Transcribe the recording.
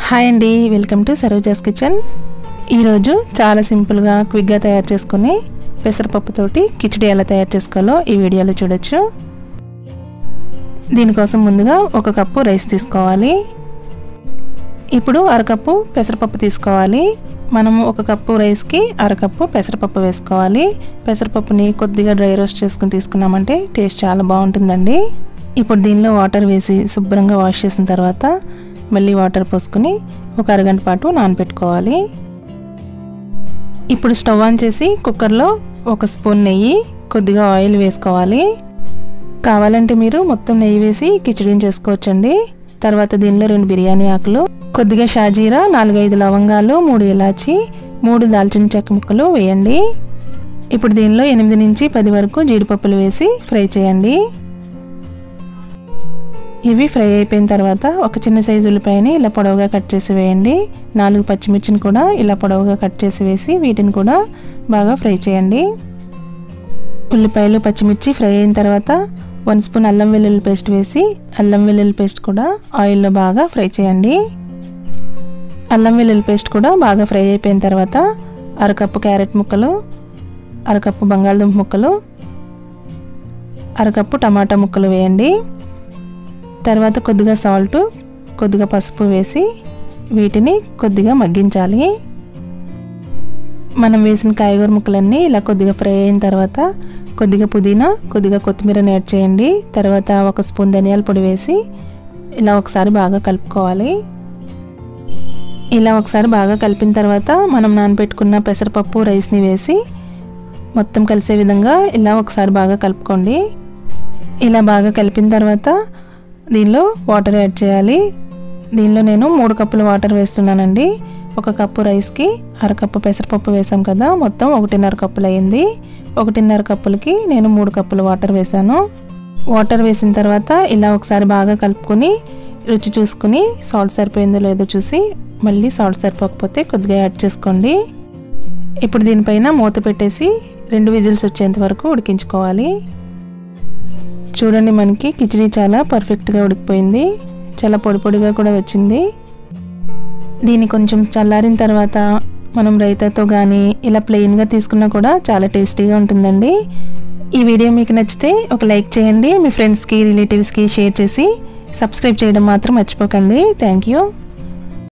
hi అండి welcome to Saroja's kitchen ఈరోజు చాలా సింపుల్గా క్విక్గా తయారు చేసుకుని పెసరపప్పుతోటి కిచడి ఎలా తయారు చేసుకోవాలో ఈ వీడియోలో చూడొచ్చు దీనికోసం ముందుగా ఒక కప్పు రైస్ తీసుకోవాలి ఇప్పుడు అరకప్పు పెసరపప్పు తీసుకోవాలి మనము ఒక కప్పు రైస్కి అరకప్పు పెసరపప్పు వేసుకోవాలి పెసరపప్పుని కొద్దిగా డ్రై రోస్ట్ చేసుకుని తీసుకున్నామంటే టేస్ట్ చాలా బాగుంటుందండి ఇప్పుడు దీనిలో వాటర్ వేసి శుభ్రంగా వాష్ చేసిన తర్వాత మళ్ళీ వాటర్ పోసుకుని ఒక అరగంట పాటు నానబెట్టుకోవాలి ఇప్పుడు స్టవ్ ఆన్ చేసి కుక్కర్లో ఒక స్పూన్ నెయ్యి కొద్దిగా ఆయిల్ వేసుకోవాలి కావాలంటే మీరు మొత్తం నెయ్యి వేసి కిచడీని చేసుకోవచ్చండి తర్వాత దీనిలో రెండు బిర్యానీ ఆకులు కొద్దిగా షాజీరా నాలుగైదు లవంగాలు మూడు ఇలాచి మూడు దాల్చిన చెక్క ముక్కలు వేయండి ఇప్పుడు దీనిలో ఎనిమిది నుంచి పది వరకు జీడిపప్పులు వేసి ఫ్రై చేయండి ఇవి ఫ్రై అయిపోయిన తర్వాత ఒక చిన్న సైజు ఉల్లిపాయని ఇలా పొడవుగా కట్ చేసి వేయండి నాలుగు పచ్చిమిర్చిని కూడా ఇలా పొడవుగా కట్ చేసి వేసి వీటిని కూడా బాగా ఫ్రై చేయండి ఉల్లిపాయలు పచ్చిమిర్చి ఫ్రై అయిన తర్వాత వన్ స్పూన్ అల్లం వెల్లుల్లి పేస్ట్ వేసి అల్లం వెల్లుల్లి పేస్ట్ కూడా ఆయిల్లో బాగా ఫ్రై చేయండి అల్లం వెల్లుల్లి పేస్ట్ కూడా బాగా ఫ్రై అయిపోయిన తర్వాత అరకప్పు క్యారెట్ ముక్కలు అరకప్పు బంగాళదుంప ముక్కలు అరకప్పు టమాటా ముక్కలు వేయండి తర్వాత కొద్దిగా సాల్ట్ కొద్దిగా పసుపు వేసి వీటిని కొద్దిగా మగ్గించాలి మనం వేసిన కాయగూర ముక్కలన్నీ ఇలా కొద్దిగా ఫ్రై అయిన తర్వాత కొద్దిగా పుదీనా కొద్దిగా కొత్తిమీరని యాడ్ చేయండి తర్వాత ఒక స్పూన్ ధనియాల పొడి వేసి ఇలా ఒకసారి బాగా కలుపుకోవాలి ఇలా ఒకసారి బాగా కలిపిన తర్వాత మనం నానబెట్టుకున్న పెసరపప్పు రైస్ని వేసి మొత్తం కలిసే విధంగా ఇలా ఒకసారి బాగా కలుపుకోండి ఇలా బాగా కలిపిన తర్వాత దీనిలో వాటర్ యాడ్ చేయాలి దీనిలో నేను మూడు కప్పులు వాటర్ వేస్తున్నానండి ఒక కప్పు రైస్కి అరకప్పు పెసరపప్పు వేసాం కదా మొత్తం ఒకటిన్నర కప్పులు అయ్యింది ఒకటిన్నర కప్పులకి నేను మూడు కప్పులు వాటర్ వేసాను వాటర్ వేసిన తర్వాత ఇలా ఒకసారి బాగా కలుపుకొని రుచి చూసుకుని సాల్ట్ సరిపోయిందో లేదో చూసి మళ్ళీ సాల్ట్ సరిపోకపోతే కొద్దిగా యాడ్ చేసుకోండి ఇప్పుడు దీనిపైన మూత పెట్టేసి రెండు విజిల్స్ వచ్చేంత వరకు ఉడికించుకోవాలి చూడండి మనకి కిచడీ చాలా పర్ఫెక్ట్గా ఉడికిపోయింది చాలా పొడి పొడిగా కూడా వచ్చింది దీన్ని కొంచెం చల్లారిన తర్వాత మనం రైతాతో కానీ ఇలా ప్లెయిన్గా తీసుకున్నా కూడా చాలా టేస్టీగా ఉంటుందండి ఈ వీడియో మీకు నచ్చితే ఒక లైక్ చేయండి మీ ఫ్రెండ్స్కి రిలేటివ్స్కి షేర్ చేసి సబ్స్క్రైబ్ చేయడం మాత్రం మర్చిపోకండి థ్యాంక్ యూ